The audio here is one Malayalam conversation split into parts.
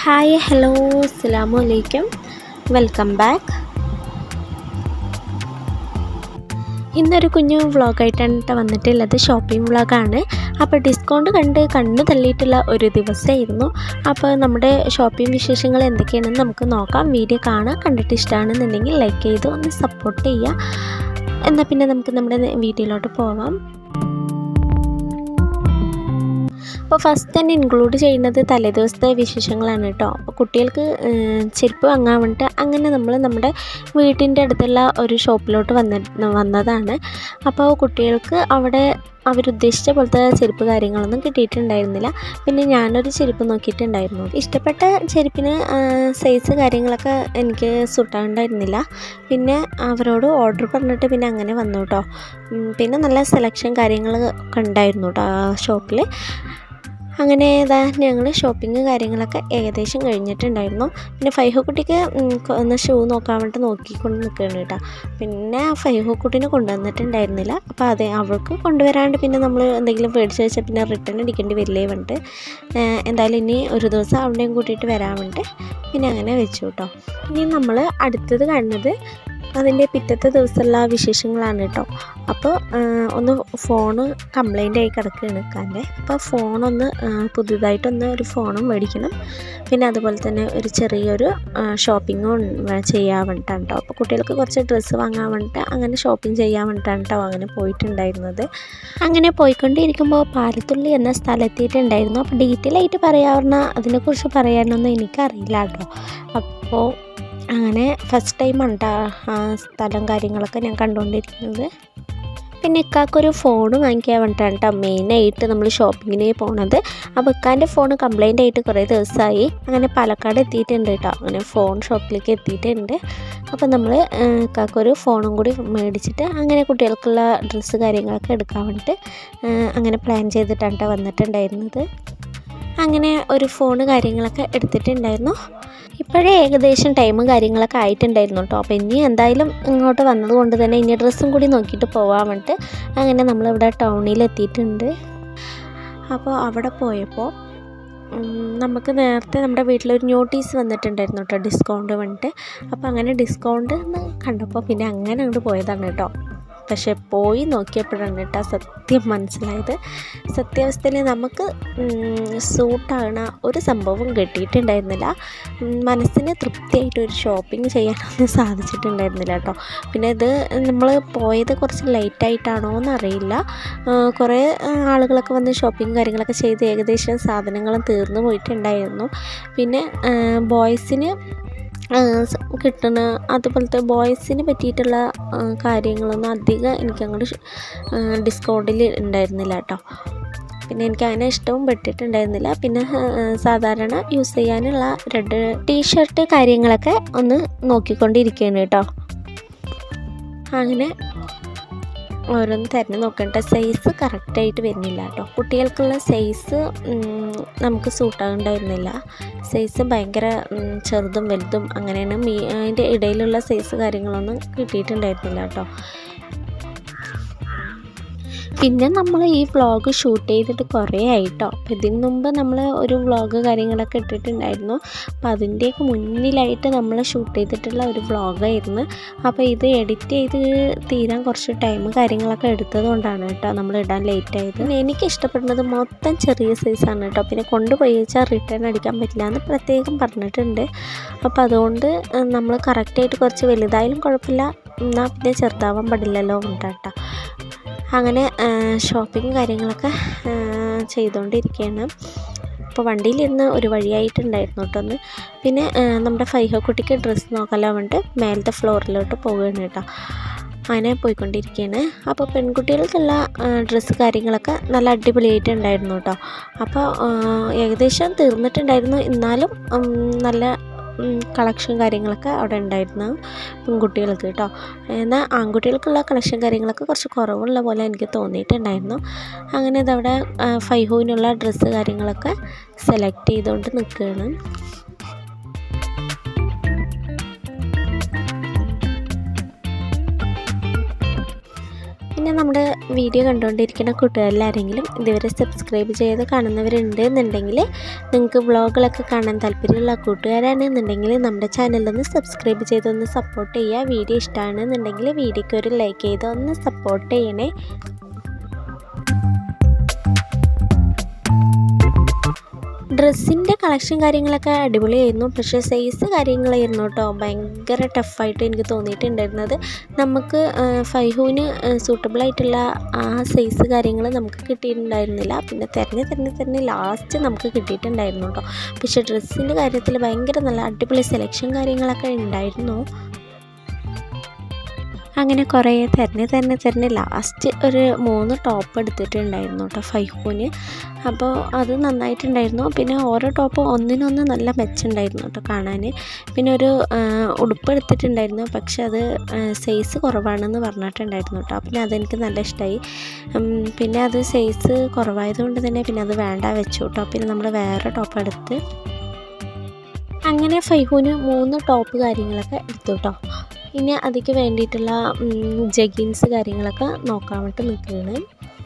ഹായ് ഹലോ അസ്സാമു അലൈക്കും വെൽക്കം ബാക്ക് ഇന്നൊരു കുഞ്ഞു വ്ളോഗായിട്ടാണ് കേട്ടോ വന്നിട്ടുള്ളത് ഷോപ്പിംഗ് വ്ളോഗാണ് അപ്പോൾ ഡിസ്കൗണ്ട് കണ്ട് കണ്ണ് തള്ളിയിട്ടുള്ള ഒരു ദിവസമായിരുന്നു അപ്പോൾ നമ്മുടെ ഷോപ്പിംഗ് വിശേഷങ്ങൾ എന്തൊക്കെയാണെന്ന് നമുക്ക് നോക്കാം വീഡിയോ കാണാം കണ്ടിട്ട് ഇഷ്ടമാണെന്നുണ്ടെങ്കിൽ ലൈക്ക് ചെയ്ത് ഒന്ന് സപ്പോർട്ട് ചെയ്യുക എന്നാൽ പിന്നെ നമുക്ക് നമ്മുടെ വീഡിയോയിലോട്ട് പോവാം അപ്പോൾ ഫസ്റ്റ് തന്നെ ഇൻക്ലൂഡ് ചെയ്യുന്നത് തലേദിവസത്തെ വിശേഷങ്ങളാണ് കേട്ടോ അപ്പോൾ കുട്ടികൾക്ക് ചെരുപ്പ് വാങ്ങാൻ വേണ്ടിയിട്ട് അങ്ങനെ നമ്മൾ നമ്മുടെ വീട്ടിൻ്റെ അടുത്തുള്ള ഒരു ഷോപ്പിലോട്ട് വന്ന വന്നതാണ് അപ്പോൾ കുട്ടികൾക്ക് അവിടെ അവരുദ്ദേശിച്ച പോലത്തെ ചെരുപ്പ് കാര്യങ്ങളൊന്നും കിട്ടിയിട്ടുണ്ടായിരുന്നില്ല പിന്നെ ഞാനൊരു ചെരുപ്പ് നോക്കിയിട്ടുണ്ടായിരുന്നു ഇഷ്ടപ്പെട്ട ചെരുപ്പിന് സൈസ് കാര്യങ്ങളൊക്കെ എനിക്ക് സുട്ടാണ്ടായിരുന്നില്ല പിന്നെ അവരോട് ഓർഡർ പറഞ്ഞിട്ട് പിന്നെ അങ്ങനെ വന്നു കേട്ടോ പിന്നെ നല്ല സെലക്ഷൻ കാര്യങ്ങളൊക്കെ ഉണ്ടായിരുന്നു കേട്ടോ ആ ഷോപ്പിൽ അങ്ങനെ ഇതാ ഞങ്ങൾ ഷോപ്പിംഗ് കാര്യങ്ങളൊക്കെ ഏകദേശം കഴിഞ്ഞിട്ടുണ്ടായിരുന്നു പിന്നെ ഫൈഹോ കുട്ടിക്ക് ഒന്ന് ഷൂ നോക്കാൻ വേണ്ടി നോക്കിക്കൊണ്ട് നിൽക്കുകയാണ് കേട്ടോ പിന്നെ ഫൈഹോ കുട്ടീനെ കൊണ്ടുവന്നിട്ടുണ്ടായിരുന്നില്ല അപ്പോൾ അതെ അവൾക്ക് കൊണ്ടുവരാണ്ട് പിന്നെ നമ്മൾ എന്തെങ്കിലും മേടിച്ച് വെച്ചാൽ പിന്നെ റിട്ടേൺ അടിക്കേണ്ടി വരില്ലേ വേണ്ടിട്ട് എന്തായാലും ഇനി ഒരു ദിവസം അവളുടെയും കൂട്ടിയിട്ട് വരാൻ വേണ്ടി പിന്നെ അങ്ങനെ വെച്ചു കേട്ടോ ഇനി നമ്മൾ അടുത്തത് കാണുന്നത് അതിൻ്റെ പിറ്റത്തെ ദിവസമുള്ള വിശേഷങ്ങളാണ് കേട്ടോ അപ്പോൾ ഒന്ന് ഫോണ് കംപ്ലൈൻ്റ് ആയി കിടക്കുകയാണ് കാൻ്റെ അപ്പോൾ ഫോണൊന്ന് പുതുതായിട്ടൊന്ന് ഒരു ഫോണും മേടിക്കണം പിന്നെ അതുപോലെ തന്നെ ഒരു ചെറിയൊരു ഷോപ്പിങ്ങും ചെയ്യാൻ വേണ്ടിയിട്ടാണ് കേട്ടോ അപ്പോൾ കുട്ടികൾക്ക് കുറച്ച് ഡ്രസ്സ് വാങ്ങാൻ വേണ്ടിയിട്ട് അങ്ങനെ ഷോപ്പിംഗ് ചെയ്യാൻ വേണ്ടിയിട്ടാണ് കേട്ടോ അങ്ങനെ പോയിട്ടുണ്ടായിരുന്നത് അങ്ങനെ പോയിക്കൊണ്ടിരിക്കുമ്പോൾ പാലത്തുള്ളി എന്ന സ്ഥലത്തിയിട്ടുണ്ടായിരുന്നു അപ്പോൾ ഡീറ്റെയിൽ ആയിട്ട് പറയാവുന്ന അതിനെക്കുറിച്ച് പറയാനൊന്നും എനിക്കറിയില്ല കേട്ടോ അപ്പോൾ അങ്ങനെ ഫസ്റ്റ് ടൈമാണ് കേട്ടോ ആ സ്ഥലം കാര്യങ്ങളൊക്കെ ഞാൻ കണ്ടുകൊണ്ടിരിക്കുന്നത് പിന്നെ ഇക്കാക്കൊരു ഫോൺ വാങ്ങിക്കാൻ വേണ്ടിയിട്ടാണ് കേട്ടോ മെയിനായിട്ട് നമ്മൾ ഷോപ്പിങ്ങിന് പോണത് അപ്പോൾ ഇക്കാൻ്റെ ഫോൺ കംപ്ലൈൻ്റ് ആയിട്ട് കുറേ ദിവസമായി അങ്ങനെ പാലക്കാട് എത്തിയിട്ടുണ്ട് കേട്ടോ അങ്ങനെ ഫോൺ ഷോപ്പിലേക്ക് എത്തിയിട്ടുണ്ട് അപ്പോൾ നമ്മൾ ഇക്കാക്കൊരു ഫോണും കൂടി മേടിച്ചിട്ട് അങ്ങനെ കുട്ടികൾക്കുള്ള ഡ്രസ്സ് കാര്യങ്ങളൊക്കെ എടുക്കാൻ വേണ്ടിയിട്ട് അങ്ങനെ പ്ലാൻ ചെയ്തിട്ടാണ് കേട്ടോ വന്നിട്ടുണ്ടായിരുന്നത് അങ്ങനെ ഒരു ഫോണ് കാര്യങ്ങളൊക്കെ എടുത്തിട്ടുണ്ടായിരുന്നു ഇപ്പോഴേ ഏകദേശം ടൈമും കാര്യങ്ങളൊക്കെ ആയിട്ടുണ്ടായിരുന്നു കേട്ടോ അപ്പോൾ ഇനി എന്തായാലും ഇങ്ങോട്ട് വന്നത് കൊണ്ട് തന്നെ ഇനി ഡ്രസ്സും കൂടി നോക്കിയിട്ട് പോകാൻ വേണ്ടിയിട്ട് അങ്ങനെ നമ്മളിവിടെ ടൗണിൽ എത്തിയിട്ടുണ്ട് അപ്പോൾ അവിടെ പോയപ്പോൾ നമുക്ക് നേരത്തെ നമ്മുടെ വീട്ടിലൊരു നോട്ടീസ് വന്നിട്ടുണ്ടായിരുന്നു കേട്ടോ ഡിസ്കൗണ്ട് വേണ്ടിയിട്ട് അപ്പോൾ അങ്ങനെ ഡിസ്കൗണ്ട് എന്ന് കണ്ടപ്പോൾ പിന്നെ അങ്ങനെ അങ്ങോട്ട് പോയതാണ് കേട്ടോ പക്ഷെ പോയി നോക്കിയപ്പോഴാണ് കേട്ടോ സത്യം മനസ്സിലായത് സത്യാവസ്ഥയിൽ നമുക്ക് സൂട്ടാകണ ഒരു സംഭവം കിട്ടിയിട്ടുണ്ടായിരുന്നില്ല മനസ്സിന് തൃപ്തിയായിട്ട് ഒരു ഷോപ്പിംഗ് ചെയ്യാനൊന്നും സാധിച്ചിട്ടുണ്ടായിരുന്നില്ല കേട്ടോ പിന്നെ ഇത് നമ്മൾ പോയത് കുറച്ച് ലേറ്റായിട്ടാണോ എന്നറിയില്ല കുറേ ആളുകളൊക്കെ വന്ന് ഷോപ്പിംഗ് കാര്യങ്ങളൊക്കെ ചെയ്ത് ഏകദേശം സാധനങ്ങളും തീർന്നു പോയിട്ടുണ്ടായിരുന്നു പിന്നെ ബോയ്സിന് കിട്ടുന്ന അതുപോലത്തെ ബോയ്സിന് പറ്റിയിട്ടുള്ള കാര്യങ്ങളൊന്നും അധികം എനിക്ക് അങ്ങോട്ട് ഡിസ്കൗണ്ടിൽ ഉണ്ടായിരുന്നില്ല കേട്ടോ പിന്നെ എനിക്ക് അങ്ങനെ ഇഷ്ടവും പെട്ടിട്ടുണ്ടായിരുന്നില്ല പിന്നെ സാധാരണ യൂസ് ചെയ്യാനുള്ള രണ്ട് ടീഷർട്ട് കാര്യങ്ങളൊക്കെ ഒന്ന് നോക്കിക്കൊണ്ടിരിക്കുകയാണ് കേട്ടോ അങ്ങനെ ഓരോന്ന് തിരഞ്ഞു നോക്കണ്ട സൈസ് കറക്റ്റായിട്ട് വരുന്നില്ല കേട്ടോ കുട്ടികൾക്കുള്ള സൈസ് നമുക്ക് സൂട്ടാകുണ്ടായിരുന്നില്ല സൈസ് ഭയങ്കര ചെറുതും വലുതും അങ്ങനെയാണ് മീ അതിൻ്റെ ഇടയിലുള്ള സൈസ് കാര്യങ്ങളൊന്നും കിട്ടിയിട്ടുണ്ടായിരുന്നില്ല കേട്ടോ പിന്നെ നമ്മൾ ഈ വ്ളോഗ് ഷൂട്ട് ചെയ്തിട്ട് കുറേ ആയിട്ടോ അപ്പോൾ ഇതിന് മുമ്പ് നമ്മൾ ഒരു വ്ളോഗ് കാര്യങ്ങളൊക്കെ ഇട്ടിട്ടുണ്ടായിരുന്നു അപ്പോൾ അതിൻ്റെയൊക്കെ മുന്നിലായിട്ട് നമ്മൾ ഷൂട്ട് ചെയ്തിട്ടുള്ള ഒരു വ്ളോഗായിരുന്നു അപ്പോൾ ഇത് എഡിറ്റ് ചെയ്ത് തീരാൻ കുറച്ച് ടൈം കാര്യങ്ങളൊക്കെ എടുത്തത് കൊണ്ടാണ് കേട്ടോ നമ്മൾ ഇടാൻ ലേറ്റ് ആയത് എനിക്ക് ഇഷ്ടപ്പെടുന്നത് മൊത്തം ചെറിയ സൈസാണ് കേട്ടോ പിന്നെ കൊണ്ടുപോയി വെച്ചാൽ റിട്ടേൺ അടിക്കാൻ പറ്റില്ല എന്ന് പ്രത്യേകം പറഞ്ഞിട്ടുണ്ട് അപ്പോൾ അതുകൊണ്ട് നമ്മൾ കറക്റ്റായിട്ട് കുറച്ച് വലുതായാലും കുഴപ്പമില്ല എന്നാൽ പിന്നെ ചെറുതാവാൻ പാടില്ലല്ലോ ഉണ്ടാട്ടോ അങ്ങനെ ഷോപ്പിംഗ് കാര്യങ്ങളൊക്കെ ചെയ്തുകൊണ്ടിരിക്കുകയാണ് അപ്പോൾ വണ്ടിയിലിരുന്ന് ഒരു വഴിയായിട്ടുണ്ടായിരുന്നു കേട്ടോ ഒന്ന് പിന്നെ നമ്മുടെ ഫൈഹോ കുട്ടിക്ക് ഡ്രസ്സ് നോക്കാൻ വേണ്ടി മേലത്തെ ഫ്ലോറിലോട്ട് പോവുകയാണ് കേട്ടോ അങ്ങനെ പോയിക്കൊണ്ടിരിക്കുകയാണ് അപ്പോൾ പെൺകുട്ടികൾക്കുള്ള ഡ്രസ്സ് കാര്യങ്ങളൊക്കെ നല്ല അടിപൊളിയായിട്ടുണ്ടായിരുന്നു കേട്ടോ അപ്പോൾ ഏകദേശം തീർന്നിട്ടുണ്ടായിരുന്നു എന്നാലും നല്ല കളക്ഷൻ കാര്യങ്ങളൊക്കെ അവിടെ ഉണ്ടായിരുന്നു പെൺകുട്ടികൾക്ക് കേട്ടോ എന്നാൽ ആൺകുട്ടികൾക്കുള്ള കളക്ഷൻ കാര്യങ്ങളൊക്കെ കുറച്ച് കുറവുള്ള പോലെ എനിക്ക് തോന്നിയിട്ടുണ്ടായിരുന്നു അങ്ങനെ ഇതവിടെ ഫൈഹോവിനുള്ള ഡ്രസ്സ് കാര്യങ്ങളൊക്കെ സെലക്ട് ചെയ്തുകൊണ്ട് നിൽക്കുകയാണ് പിന്നെ നമ്മുടെ വീഡിയോ കണ്ടുകൊണ്ടിരിക്കുന്ന കൂട്ടുകാരിലാരെങ്കിലും ഇതുവരെ സബ്സ്ക്രൈബ് ചെയ്ത് കാണുന്നവരുണ്ട് എന്നുണ്ടെങ്കിൽ നിങ്ങൾക്ക് വ്ളോഗുകളൊക്കെ കാണാൻ താല്പര്യമുള്ള കൂട്ടുകാരാണെന്നുണ്ടെങ്കിൽ നമ്മുടെ ചാനലൊന്ന് സബ്സ്ക്രൈബ് ചെയ്ത് ഒന്ന് സപ്പോർട്ട് ചെയ്യുക വീഡിയോ ഇഷ്ടമാണെന്നുണ്ടെങ്കിൽ വീഡിയോയ്ക്ക് ഒരു ലൈക്ക് ചെയ്ത് ഒന്ന് സപ്പോർട്ട് ചെയ്യണേ ഡ്രസ്സിൻ്റെ കളക്ഷൻ കാര്യങ്ങളൊക്കെ അടിപൊളിയായിരുന്നു പക്ഷേ സൈസ് കാര്യങ്ങളായിരുന്നു കേട്ടോ ഭയങ്കര ടഫായിട്ട് എനിക്ക് തോന്നിയിട്ടുണ്ടായിരുന്നത് നമുക്ക് ഫൈഹുവിന് സൂട്ടബിൾ ആയിട്ടുള്ള ആ സൈസ് കാര്യങ്ങൾ നമുക്ക് കിട്ടിയിട്ടുണ്ടായിരുന്നില്ല പിന്നെ തിരഞ്ഞ് തിരഞ്ഞ് തിരഞ്ഞ് ലാസ്റ്റ് നമുക്ക് കിട്ടിയിട്ടുണ്ടായിരുന്നു കേട്ടോ പക്ഷേ ഡ്രസ്സിൻ്റെ കാര്യത്തിൽ ഭയങ്കര നല്ല അടിപൊളി സെലക്ഷൻ കാര്യങ്ങളൊക്കെ ഉണ്ടായിരുന്നു അങ്ങനെ കുറേ തിരഞ്ഞ് തിരഞ്ഞ് തിരഞ്ഞ് ലാസ്റ്റ് ഒരു മൂന്ന് ടോപ്പ് എടുത്തിട്ടുണ്ടായിരുന്നു കേട്ടോ ഫൈഹൂന് അപ്പോൾ അത് നന്നായിട്ടുണ്ടായിരുന്നു പിന്നെ ഓരോ ടോപ്പ് ഒന്നിനൊന്ന് നല്ല മെച്ചമുണ്ടായിരുന്നു കേട്ടോ കാണാൻ പിന്നെ ഒരു ഉടുപ്പ് എടുത്തിട്ടുണ്ടായിരുന്നു പക്ഷെ അത് സൈസ് കുറവാണെന്ന് പറഞ്ഞിട്ടുണ്ടായിരുന്നു കേട്ടോ പിന്നെ അതെനിക്ക് നല്ല ഇഷ്ടമായി പിന്നെ അത് സൈസ് കുറവായതുകൊണ്ട് തന്നെ പിന്നെ അത് വേണ്ട വെച്ചു കേട്ടോ പിന്നെ നമ്മൾ വേറെ ടോപ്പ് എടുത്ത് അങ്ങനെ ഫൈഹൂന് മൂന്ന് ടോപ്പ് കാര്യങ്ങളൊക്കെ എടുത്തു കേട്ടോ ഇനി അതിക്ക് വേണ്ടിയിട്ടുള്ള ജഗിൻസ് കാര്യങ്ങളൊക്കെ നോക്കാൻ വേണ്ടി നിൽക്കുകയാണ്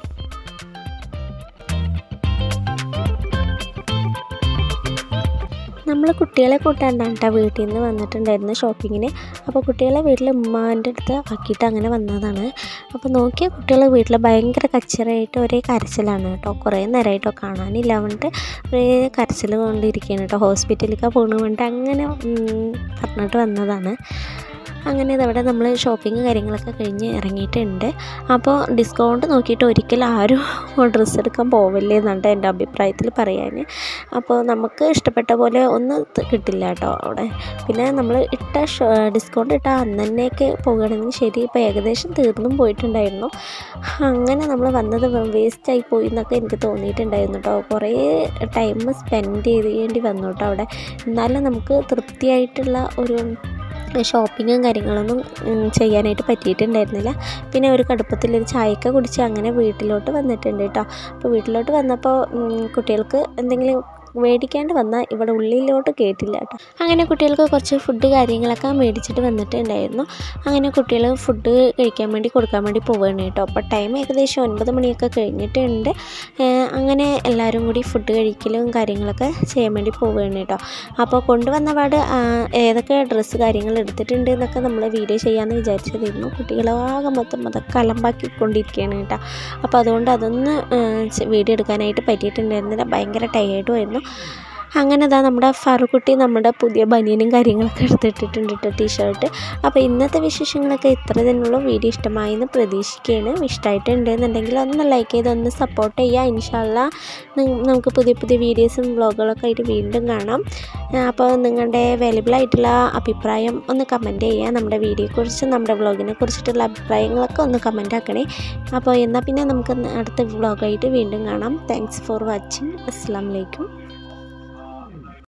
നമ്മൾ കുട്ടികളെ കൂട്ടാണ്ടാണ് കേട്ടോ വീട്ടിൽ നിന്ന് വന്നിട്ടുണ്ടായിരുന്നു ഷോപ്പിങ്ങിന് അപ്പോൾ കുട്ടികളെ വീട്ടിൽ ഉമ്മാൻ്റെ അടുത്ത് ആക്കിയിട്ട് അങ്ങനെ വന്നതാണ് അപ്പോൾ നോക്കിയ കുട്ടികൾ വീട്ടിൽ ഭയങ്കര കച്ചറായിട്ട് ഒരേ കരച്ചിലാണ് കേട്ടോ കുറേ നേരമായിട്ടോ കാണാനില്ല പറഞ്ഞിട്ട് ഒരേ കരച്ചിൽ കൊണ്ടിരിക്കുകയാണ് കേട്ടോ ഹോസ്പിറ്റലിലേക്ക് പോകണ വേണ്ടി അങ്ങനെ പറഞ്ഞിട്ട് വന്നതാണ് അങ്ങനെ ഇതവിടെ നമ്മൾ ഷോപ്പിംഗ് കാര്യങ്ങളൊക്കെ കഴിഞ്ഞ് ഇറങ്ങിയിട്ടുണ്ട് അപ്പോൾ ഡിസ്കൗണ്ട് നോക്കിയിട്ട് ഒരിക്കലും ആരും ഡ്രസ്സ് എടുക്കാൻ പോവില്ലേ എന്നാണ് എൻ്റെ അഭിപ്രായത്തിൽ പറയാൻ അപ്പോൾ നമുക്ക് ഇഷ്ടപ്പെട്ട പോലെ ഒന്നും കിട്ടില്ല കേട്ടോ അവിടെ പിന്നെ നമ്മൾ ഇട്ട ഡിസ്കൗണ്ട് ഇട്ട അന്ന് തന്നെയൊക്കെ പോകുകയാണെങ്കിൽ ശരി ഇപ്പോൾ ഏകദേശം തീർന്നും പോയിട്ടുണ്ടായിരുന്നു അങ്ങനെ നമ്മൾ വന്നത് വേസ്റ്റായി പോയി എന്നൊക്കെ എനിക്ക് തോന്നിയിട്ടുണ്ടായിരുന്നു കേട്ടോ കുറേ ടൈം സ്പെൻഡ് ചെയ്യേണ്ടി വന്നു കേട്ടോ അവിടെ എന്നാലും നമുക്ക് തൃപ്തിയായിട്ടുള്ള ഒരു ഷോപ്പിങ്ങും കാര്യങ്ങളൊന്നും ചെയ്യാനായിട്ട് പറ്റിയിട്ടുണ്ടായിരുന്നില്ല പിന്നെ ഒരു കടുപ്പത്തിലൊരു ചായയൊക്കെ കുടിച്ച് അങ്ങനെ വീട്ടിലോട്ട് വന്നിട്ടുണ്ട് കേട്ടോ അപ്പോൾ വീട്ടിലോട്ട് വന്നപ്പോൾ കുട്ടികൾക്ക് എന്തെങ്കിലും മേടിക്കാണ്ട് വന്നാൽ ഇവിടെ ഉള്ളിലോട്ട് കേട്ടില്ല കേട്ടോ അങ്ങനെ കുട്ടികൾക്ക് കുറച്ച് ഫുഡ് കാര്യങ്ങളൊക്കെ മേടിച്ചിട്ട് വന്നിട്ടുണ്ടായിരുന്നു അങ്ങനെ കുട്ടികൾ ഫുഡ് കഴിക്കാൻ വേണ്ടി കൊടുക്കാൻ വേണ്ടി പോവുകയാണ് കേട്ടോ അപ്പോൾ ടൈം ഏകദേശം ഒൻപത് മണിയൊക്കെ കഴിഞ്ഞിട്ടുണ്ട് അങ്ങനെ എല്ലാവരും കൂടി ഫുഡ് കഴിക്കലും കാര്യങ്ങളൊക്കെ ചെയ്യാൻ വേണ്ടി പോവുകയാണ് കേട്ടോ അപ്പോൾ കൊണ്ടുവന്ന പാട് ഏതൊക്കെ ഡ്രസ്സ് കാര്യങ്ങൾ എടുത്തിട്ടുണ്ട് എന്നൊക്കെ നമ്മൾ വീഡിയോ ചെയ്യാമെന്ന് വിചാരിച്ചതായിരുന്നു കുട്ടികളാകെ മൊത്തം അതൊക്കെ അലമ്പാക്കിക്കൊണ്ടിരിക്കുകയാണ് കേട്ടോ അപ്പോൾ അതുകൊണ്ട് അതൊന്ന് വീഡിയോ എടുക്കാനായിട്ട് പറ്റിയിട്ടുണ്ടായിരുന്നില്ല ഭയങ്കര ടയേർഡുമായിരുന്നു അങ്ങനെ ഇതാ നമ്മുടെ ഫറുക്കുട്ടി നമ്മുടെ പുതിയ ബനിയനും കാര്യങ്ങളൊക്കെ എടുത്തിട്ടിട്ടുണ്ട് കേട്ടോ ടീഷർട്ട് അപ്പോൾ ഇന്നത്തെ വിശേഷങ്ങളൊക്കെ ഇത്ര തന്നെയുള്ളൂ വീഡിയോ ഇഷ്ടമായി എന്ന് പ്രതീക്ഷിക്കുകയാണ് ഇഷ്ടമായിട്ടുണ്ട് എന്നുണ്ടെങ്കിൽ ഒന്ന് ലൈക്ക് ചെയ്ത് ഒന്ന് സപ്പോർട്ട് ചെയ്യുക ഇൻഷാല്ല നമുക്ക് പുതിയ പുതിയ വീഡിയോസും വ്ളോഗുകളൊക്കെ ആയിട്ട് വീണ്ടും കാണാം അപ്പോൾ നിങ്ങളുടെ അവൈലബിൾ ആയിട്ടുള്ള അഭിപ്രായം ഒന്ന് കമൻറ്റ് ചെയ്യുക നമ്മുടെ വീഡിയോയെക്കുറിച്ച് നമ്മുടെ വ്ളോഗിനെ കുറിച്ചിട്ടുള്ള അഭിപ്രായങ്ങളൊക്കെ ഒന്ന് കമൻറ്റ് ആക്കണേ അപ്പോൾ എന്നാൽ പിന്നെ നമുക്ക് അടുത്ത വ്ളോഗായിട്ട് വീണ്ടും കാണാം താങ്ക്സ് ഫോർ വാച്ചിങ് അസ്സാം വലൈക്കും